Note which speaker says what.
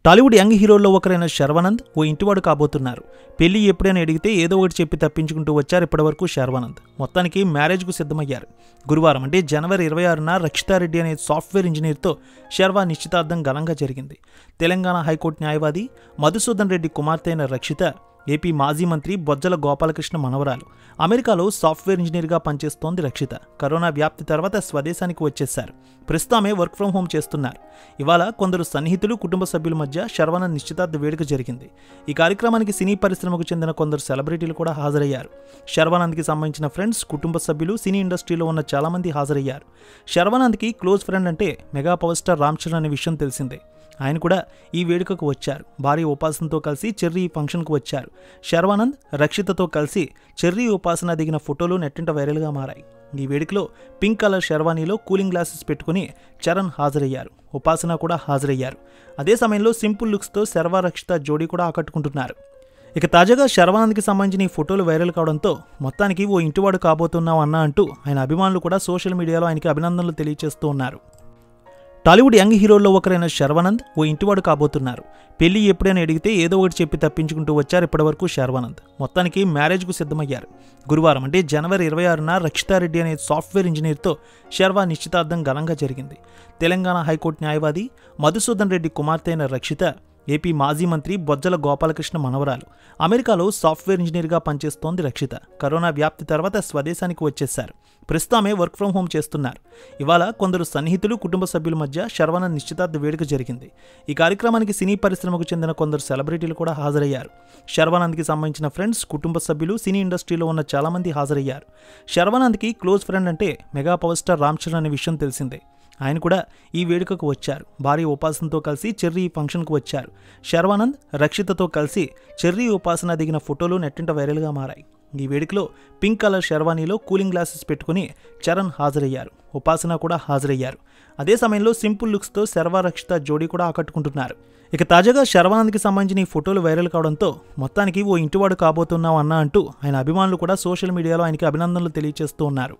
Speaker 1: Tollywood young హీరోల్లో ఒకరైన శర్వానంద్ ఓ ఇంటివాడు కాబోతున్నారు పెళ్లి ఎప్పుడైనా అడిగితే ఏదో ఒకటి చెప్పి తప్పించుకుంటూ వచ్చారు ఇప్పటివరకు శర్వానంద్ మొత్తానికి మ్యారేజ్కు సిద్ధమయ్యారు గురువారం అంటే జనవరి ఇరవై ఆరున రక్షితారెడ్డి అనే సాఫ్ట్వేర్ ఇంజనీర్తో శర్వా నిశ్చితార్థం ఘనంగా జరిగింది తెలంగాణ హైకోర్టు న్యాయవాది మధుసూదన్ రెడ్డి కుమార్తె అయిన రక్షిత ఏపీ మాజీ మంత్రి బొజ్జల గోపాలకృష్ణ మనవరాలు అమెరికాలో సాఫ్ట్వేర్ ఇంజనీర్గా పనిచేస్తోంది రక్షిత కరోనా వ్యాప్తి తర్వాత స్వదేశానికి వచ్చేశారు ప్రస్తుతమే వర్క్ ఫ్రం హోమ్ చేస్తున్నారు ఇవాళ కొందరు సన్నిహితులు కుటుంబ సభ్యుల మధ్య శర్వానంద్ నిశ్చితార్థ వేడుక జరిగింది ఈ కార్యక్రమానికి సినీ పరిశ్రమకు చెందిన కొందరు సెలబ్రిటీలు కూడా హాజరయ్యారు శర్వానంద్కి సంబంధించిన ఫ్రెండ్స్ కుటుంబ సభ్యులు సినీ ఇండస్ట్రీలో ఉన్న చాలామంది హాజరయ్యారు శర్వానంద్కి క్లోజ్ ఫ్రెండ్ అంటే mega power star Ram Charan అనే విషయం తెలిసిందే ఆయన కూడా ఈ వేడుకకు వచ్చారు భార్య ఉపాసనతో కలిసి చెర్రీ ఈ ఫంక్షన్కు వచ్చారు శర్వానంద్ రక్షితతో కలిసి చెర్రీ ఉపాసన దిగిన ఫోటోలు నెట్టింట వైరల్గా మారాయి ఈ వేడుకలో పింక్ కలర్ శర్వానీలో కూలింగ్ గ్లాసెస్ పెట్టుకుని చరణ్ హాజరయ్యారు ఉపాసన కూడా హాజరయ్యారు అదే సమయంలో సింపుల్ లుక్స్తో శర్వా రక్షిత జోడీ కూడా ఆకట్టుకుంటున్నారు ఇక తాజాగా శర్వానంద్కి సంబంధించిన ఈ ఫోటోలు వైరల్ కావడంతో మొత్తానికి ఓ ఇంటివాడు కాబోతున్నావు అన్నా అంటూ ఆయన అభిమానులు కూడా సోషల్ మీడియాలో ఆయనకి అభినందనలు తెలియజేస్తూ ఉన్నారు టాలీవుడ్ యంగ్ హీరోల్లో ఒకరైన శర్వానంద్ ఓ ఇంటివాడు కాబోతున్నారు పెళ్లి ఎప్పుడైనా అడిగితే ఏదో ఒకటి చెప్పి తప్పించుకుంటూ వచ్చారు ఇప్పటివరకు శర్వానంద్ మొత్తానికి మ్యారేజ్కు సిద్ధమయ్యారు గురువారం అంటే జనవరి ఇరవై ఆరున రక్షితారెడ్డి అనే సాఫ్ట్వేర్ ఇంజనీర్తో శర్వా నిశ్చితార్థం ఘనంగా జరిగింది తెలంగాణ హైకోర్టు న్యాయవాది మధుసూదన్ రెడ్డి కుమార్తె అయిన రక్షిత ఏపీ మాజీ మంత్రి బొజ్జల గోపాలకృష్ణ మనవరాలు అమెరికాలో సాఫ్ట్వేర్ ఇంజనీర్గా పనిచేస్తోంది రక్షిత కరోనా వ్యాప్తి తర్వాత స్వదేశానికి వచ్చేశారు ప్రస్తుతమే వర్క్ ఫ్రం హోమ్ చేస్తున్నారు ఇవాళ కొందరు సన్నిహితులు కుటుంబ సభ్యుల మధ్య శర్వానంద్ నిశ్చితార్థ వేడుక జరిగింది ఈ కార్యక్రమానికి సినీ పరిశ్రమకు చెందిన కొందరు సెలబ్రిటీలు కూడా హాజరయ్యారు శర్వానంద్కి సంబంధించిన ఫ్రెండ్స్ కుటుంబ సభ్యులు సినీ ఇండస్ట్రీలో ఉన్న చాలామంది హాజరయ్యారు శర్వానంద్కి క్లోజ్ ఫ్రెండ్ అంటే mega power star Ram Charan అనే విషయం తెలిసిందే ఆయన కూడా ఈ వేడుకకు వచ్చారు భార్య ఉపాసనతో కలిసి చెర్రీ ఈ ఫంక్షన్కు వచ్చారు శర్వానంద్ రక్షితతో కలిసి చెర్రీ ఉపాసన దిగిన ఫోటోలు నెట్టింట వైరల్గా మారాయి ఈ వేడుకలో పింక్ కలర్ శర్వానీలో కూలింగ్ గ్లాసెస్ పెట్టుకుని చరణ్ హాజరయ్యారు ఉపాసన కూడా హాజరయ్యారు అదే సమయంలో సింపుల్ లుక్స్తో శర్వా రక్షిత జోడీ కూడా ఆకట్టుకుంటున్నారు ఇక తాజాగా శర్వానంద్కి సంబంధించిన ఈ ఫోటోలు వైరల్ కావడంతో మొత్తానికి ఓ ఇంటివాడు కాబోతున్నావు అన్నా అంటూ ఆయన అభిమానులు కూడా సోషల్ మీడియాలో ఆయనకి అభినందనలు తెలియజేస్తూ ఉన్నారు